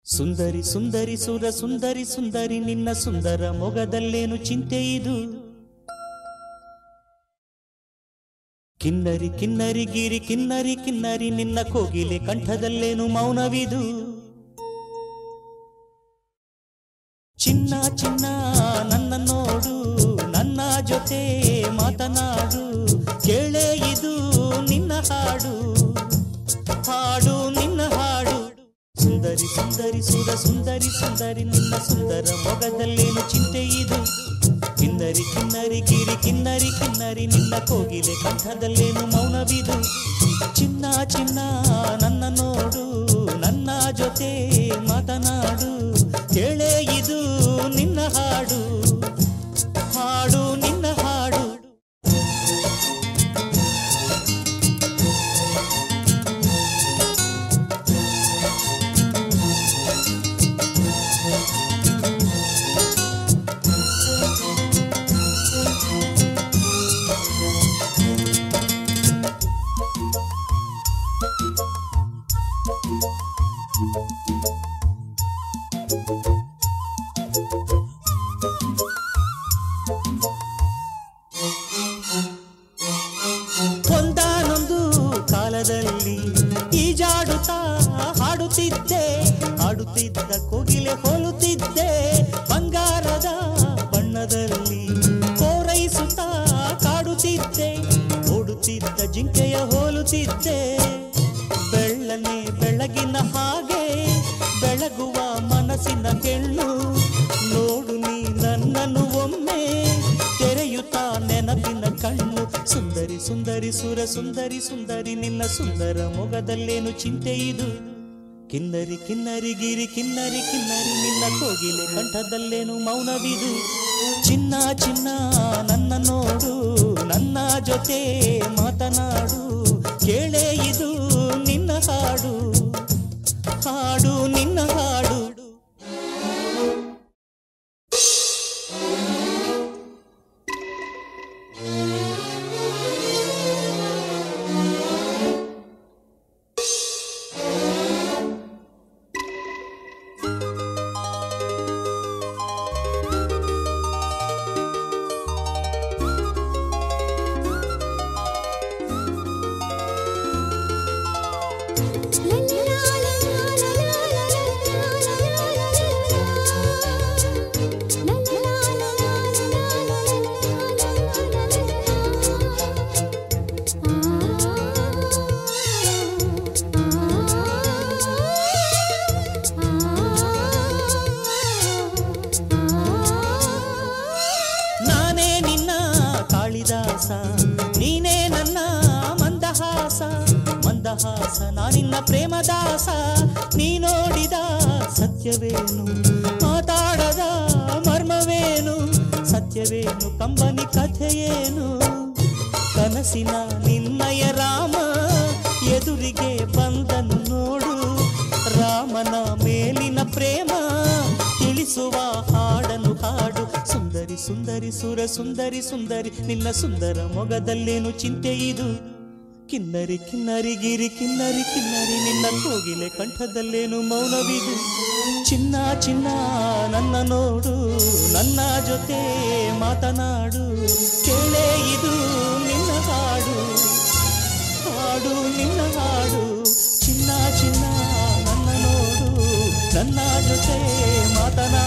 ಸುಂದರಿ ಸುಂದರಿ ಸುರ ಸುಂದರಿ ಸುಂದರಿ ನಿನ್ನ ಸುಂದರ ಮೊಗದಲ್ಲೇನು ಚಿಂತೆ ಇದು ಕಿನ್ನರಿ ಕಿನ್ನರಿ ಗಿರಿ ಕಿನ್ನರಿ ಕಿನ್ನರಿ ನಿನ್ನ ಕೋಗಿಲೆ ಕಂಠದಲ್ಲೇನು ಮೌನವಿದು ಚಿನ್ನ ಚಿನ್ನ ನನ್ನ ನೋಡು ನನ್ನ ಜೊತೆ ಮಾತನಾಡು ಕೇಳೇ ಇದು ನಿನ್ನ ಹಾಡು ಹಾಡು ನಿನ್ನ ಹಾಡು ಸುಂದರಿ ಸುಂದರಿ ಸುರ ಸುಂದರಿ ಸುಂದರಿ ನಿನ್ನ ಸುಂದರ ಮೊಗದಲ್ಲೇನು ಚಿಂತೆ ಇದು ಕಿನ್ನರಿ ಕಿನ್ನರಿ ಗಿರಿ ಕಿನ್ನರಿ ಕಿನ್ನರಿ ನಿನ್ನ ಕೋಗಿಲೆ ಕಂಠದಲ್ಲೇನು ಮೌನವಿದು ಚಿನ್ನ ಚಿನ್ನ ನನ್ನ ನೋಡು ನನ್ನ ಜೊತೆ ಮಾತನಾಡು ಕೇಳೇ ಇದು ನಿನ್ನ ಹಾಡು ಹಾಡು ನಿನ್ನ ಹಾಡು ಒಂದಾನೊಂದು ಕಾಲದಲ್ಲಿ ಈಜಾಡುತ್ತಾ ಹಾಡುತ್ತಿದ್ದೆ ಹಾಡುತ್ತಿದ್ದ ಕೋಗಿಲೆ ಹೋಲುತ್ತಿದ್ದೆ ಬಂಗಾರದ ಬಣ್ಣದಲ್ಲಿ ಕೋರೈಸುತ್ತಾ ಕಾಡುತ್ತಿದ್ದೆ ಓಡುತ್ತಿದ್ದ ಜಿಂಕೆಯ ಹೋಲುತ್ತಿದ್ದೆ ಬೆಳ್ಳನೆ ಬೆಳಗಿನ ಹಾಗೆ ಬೆಳಗುವ ಮನಸ್ಸಿನ ಕೆಳ್ಳು ನೋಡು ನೀ ನನ್ನನ್ನು ಒಮ್ಮೆ ತೆರೆಯುತ್ತಾ ನೆನಪಿನ ಕಣ್ಣು ಸುಂದರಿ ಸುಂದರಿ ಸುರ ಸುಂದರಿ ಸುಂದರಿ ನಿನ್ನ ಸುಂದರ ಮೊಗದಲ್ಲೇನು ಚಿಂತೆ ಇದು ಕಿನ್ನರಿ ಕಿನ್ನರಿ ಗಿರಿ ಕಿನ್ನರಿ ಕಿನ್ನರಿ ನಿನ್ನ ಕೋಗಿಲೆ ಕಂಠದಲ್ಲೇನು ಮೌನವಿದು ಚಿನ್ನ ಚಿನ್ನ ನನ್ನ ನೋಡು ನನ್ನ ಜೊತೆ ಮಾತನಾಡು ಕೇಳೇ ಇದು ನಿನ್ನ ಹಾಡು ಹಾಡು ನಿನ್ನ ಹಾಡು ನಾನೇ ನಿನ್ನ ಕಾಳಿದಾಸ ನೀನೇ ನನ್ನ ಮಂದಹಾಸ ಮಂದಹಾಸ ನಾನಿನ್ನ ಪ್ರೇಮದಾಸ ನೀ ನೋಡಿದ ಸತ್ಯವೇನು ಮಾತಾಡದ ಮರ್ಮವೇನು ಸತ್ಯವೇನು ಕಂಬನಿ ಕಥೆಯೇನು ಕನಸಿನ ನಿನ್ನಯ ರಾಮ ಎದುರಿಗೆ ಬಂದನು ನೋಡು ರಾಮನ ಮೇಲಿನ ಪ್ರೇಮ ತಿಳಿಸುವ ಹಾಡನು ಹಾಡು ಸುಂದರಿ ಸುಂದರಿ ಸುರ ಸುಂದರಿ ಸುಂದರಿ ನಿನ್ನ ಸುಂದರ ಮೊಗದಲ್ಲೇನು ಚಿಂತೆ ಇದು ಕಿನ್ನರಿ ಕಿನ್ನರಿ ಗಿರಿ ಕಿನ್ನರಿ ಕಿನ್ನರಿ ನಿನ್ನ ಕೋಗಿಲೆ ಕಂಠದಲ್ಲೇನು ಮೌನವಿದು ಚಿನ್ನ ಚಿನ್ನ ನನ್ನ ನೋಡು ನನ್ನ ಜೊತೆ ಮಾತನಾಡು ಕೇಳೇ ಇದು ನಿನ್ನ ಹಾಡು ಹಾಡು ನಿನ್ನ ಹಾಡು ಚಿನ್ನ ಚಿನ್ನ ನನ್ನ ನೋಡು ನನ್ನ ಜೊತೆ ಮಾತನಾಡು